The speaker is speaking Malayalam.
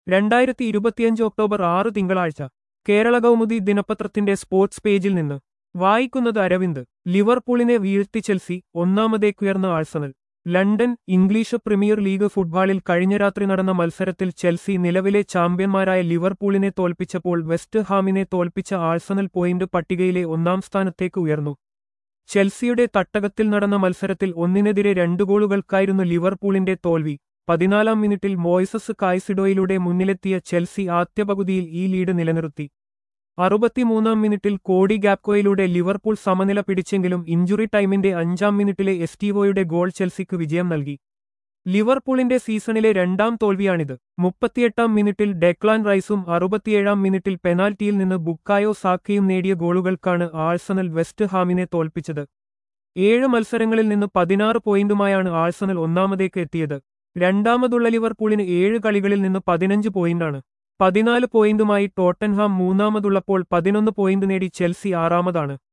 രണ്ടായിരത്തി ഇരുപത്തിയഞ്ച് ഒക്ടോബർ ആറ് തിങ്കളാഴ്ച കേരള കൗമുദി ദിനപത്രത്തിന്റെ സ്പോർട്സ് പേജിൽ നിന്ന് വായിക്കുന്നത് അരവിന്ദ് ലിവർപൂളിനെ വീഴ്ത്തി ചെൽസി ഒന്നാമതേക്കുയർന്ന Arsenal London English Premier League ഫുട്ബോളിൽ കഴിഞ്ഞ രാത്രി നടന്ന മത്സരത്തിൽ ചെൽസി നിലവിലെ ചാമ്പ്യന്മാരായ ലിവർപൂളിനെ തോൽപ്പിച്ചപ്പോൾ വെസ്റ്റ് ഹാമിനെ തോൽപ്പിച്ച ആഴ്സണൽ പോയിന്റ് പട്ടികയിലെ ഒന്നാം സ്ഥാനത്തേക്ക് ഉയർന്നു ചെൽസിയുടെ തട്ടകത്തിൽ നടന്ന മത്സരത്തിൽ ഒന്നിനെതിരെ രണ്ടു ഗോളുകൾക്കായിരുന്നു ലിവർപൂളിന്റെ തോൽവി പതിനാലാം മിനിറ്റിൽ മോയ്സസ് കായ്സിഡോയിലൂടെ മുന്നിലെത്തിയ ചെൽസി ആദ്യ പകുതിയിൽ ഈ ലീഡ് നിലനിർത്തി അറുപത്തിമൂന്നാം മിനിറ്റിൽ കോടി ഗാപ്കോയിലൂടെ ലിവർപൂൾ സമനില പിടിച്ചെങ്കിലും ഇഞ്ചുറി ടൈമിന്റെ അഞ്ചാം മിനിറ്റിലെ എസ്റ്റീവോയുടെ ഗോൾ ചെൽസിക്ക് വിജയം നൽകി ലിവർപൂളിന്റെ സീസണിലെ രണ്ടാം തോൽവിയാണിത് മുപ്പത്തിയെട്ടാം മിനിറ്റിൽ ഡെക്ലാൻ റൈസും അറുപത്തിയേഴാം മിനിറ്റിൽ പെനാൽറ്റിയിൽ നിന്ന് ബുക്കായോ സാക്കയും നേടിയ ഗോളുകൾക്കാണ് ആഴ്സണൽ വെസ്റ്റ് ഹാമിനെ തോൽപ്പിച്ചത് ഏഴ് മത്സരങ്ങളിൽ നിന്ന് പതിനാറ് പോയിന്റുമായാണ് ആഴ്സണൽ ഒന്നാമതേക്ക് എത്തിയത് രണ്ടാമതുള്ള ലിവർപൂളിന് ഏഴ് കളികളിൽ നിന്ന് പതിനഞ്ച് പോയിന്റാണ് പതിനാല് പോയിന്റുമായി ടോട്ടൻഹാം മൂന്നാമതുള്ളപ്പോൾ പതിനൊന്ന് പോയിന്റ് നേടി ചെൽസി ആറാമതാണ്